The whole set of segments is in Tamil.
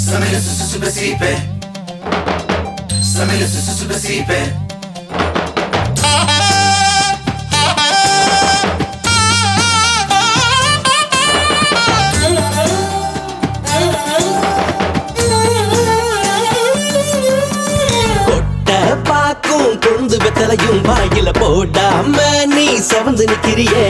Samela su su super sipe. Samela su su super sipe. கொட்ட பாக்கும் கொழுந்து வெத்தலையும் வாயில போடாம நீ செவந்து நிக்கிறியே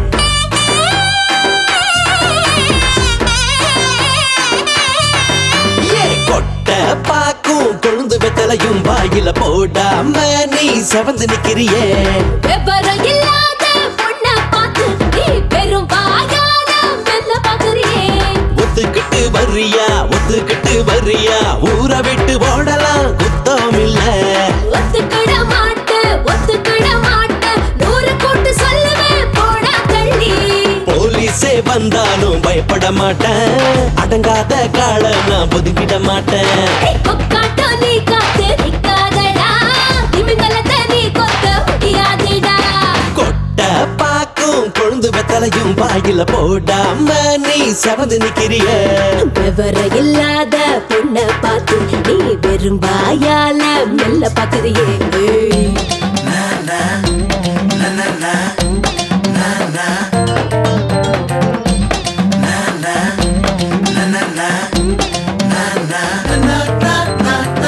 ஏ கொட்ட பாக்கும் கொழுந்து வெத்தலையும் வாயில போடாம நீ செவந்து நிக்கிறியே விவரம் இல்லாத பொண்ண பார்த்து நீ பெரும் வாயால மெல்ல பாக்குறியே ஒத்துக்கிட்டு வர்றியா ஒத்துக்கிட்டு வர்றியா ஊரை விட்டு ஓடலாம் குத்தம் இல்ல ஒத்துக்கிட மாட்ட ஒத்துக்கிட மாட்ட நூறு கூட்டு சொல்லுவேன் போடா தள்ளி போலீஸே வந்தாலும் பயப்பட மாட்டேன் அடங்காத கால நான் ஒதுக்கிட மாட்டேன் கொக்காட்டம் நீ காத்து நிக்காதடா திமிங்கலத்தை நீ கொத்த முடியாதுடா கொட்ட பாக்கும் கொழுந்து வெத்தலையும் வாயில போடாம நீ செவந்து நிக்கிறிய விவரம் இல்லாத பொண்ண பார்த்து நீ வெறும் வாயால மெல்ல பாக்குறியே ஏய். Na na na na na na na. Na na na na na na na na na na na.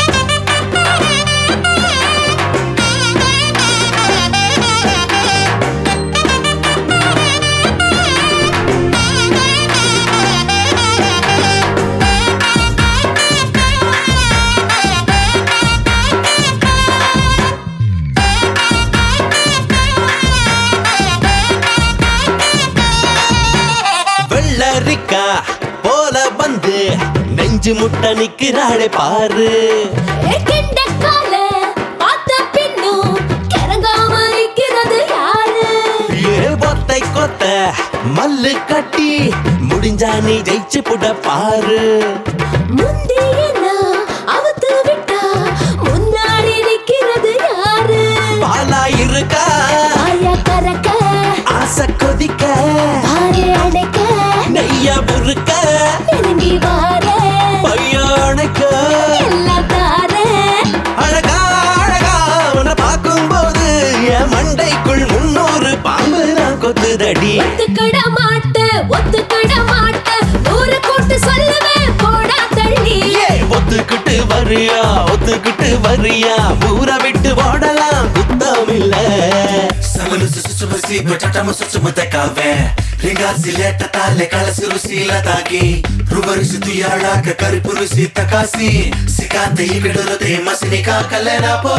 வெள்ளரிக்கா போல வந்து நெஞ்சு முட்டை நிக்கிறாளே பாரு கிண்ட கால பார்த்த பின்னும் கிறங்காம இருக்கிறது யாரு ஏ ஒத்தை கொத்த மல்லு கட்டி முடிஞ்சா நீ ஜெயிச்சு புட பாரு முந்திய நான் அவுத்து விட்டா முன்னாடி நிக்கிறது யாரு பாலா இருக்கா ஆயா கறக்க ஆசை கொதிக்க ஆறு அடைக்க நெய்ய முறுக்க நெருங்கி வார பையனுக்கு எல்லாம் தார அழகா அழகா உன்னை பார்க்கும்போது என் மண்டைக்குள் முன்னூறு பாம்பு நான் கொத்துதடி ஒத்துக்கிட மாட்ட ஒத்துக்கிட மாட்ட நூறு கூட்டு சொல்லுவேன் போடா தள்ளி ஏ, ஒத்துக்கிட்டு வரியா ஒத்துக்கிட்டு வரியா ஊரை விட்டு ஓடலாம் குத்தம் இல்ல Samelu su su super sipe. Tatama su su mutakave. Ringasi leta tale kalasi rusila tagi. Rubarisi tuyalaka karipurusi takasi. Sikante ikidurute masinika kalena po.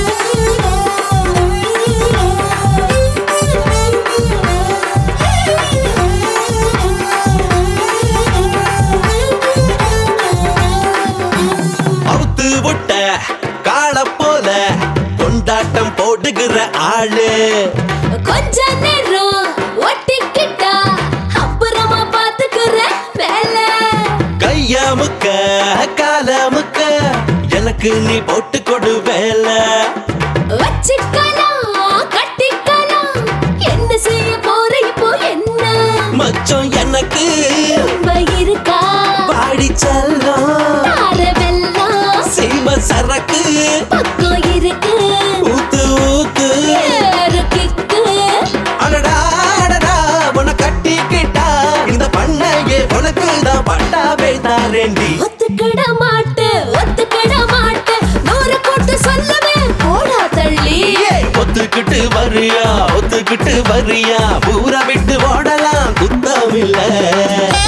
அவுத்து விட்ட காள போல கொண்டாட்டம் போடுகிற ஆளு கொஞ்ச நேரம் ஒட்டிக்கிட்டா அப்புறமா பாத்துக்கிற வேலை கைய முக்க கால முக்க எனக்கு நீ போட்டு கொடு வேலை வச்சுக்கலாம் கட்டிக்கலாம் என்ன செய்ய போற இப்போ என்ன மச்சம் எனக்கு ரொம்ப இருக்கா பாடி செல்லம் தார வெல்லம் சீம சரக்கு பக்கம் இருக்கு ஊத்து ஊத்து ஏறு கிக்கு அடடா அடடா உன கட்டிக்கிட்டா இந்த பண்ணையே உனக்கு தான் பட்டாவே தாரேண்டி ஒத்துக்கிட மாட்டு ஒத்துக்கிட மாட்டு நூறு கூட்டு சொல்லுவேன் போடா தள்ளி ஏய், ஒத்துக்கிட்டு வரியா ஒத்துக்கிட்டு வரியா ஊரை விட்டு ஓடலாம் குத்தம் இல்ல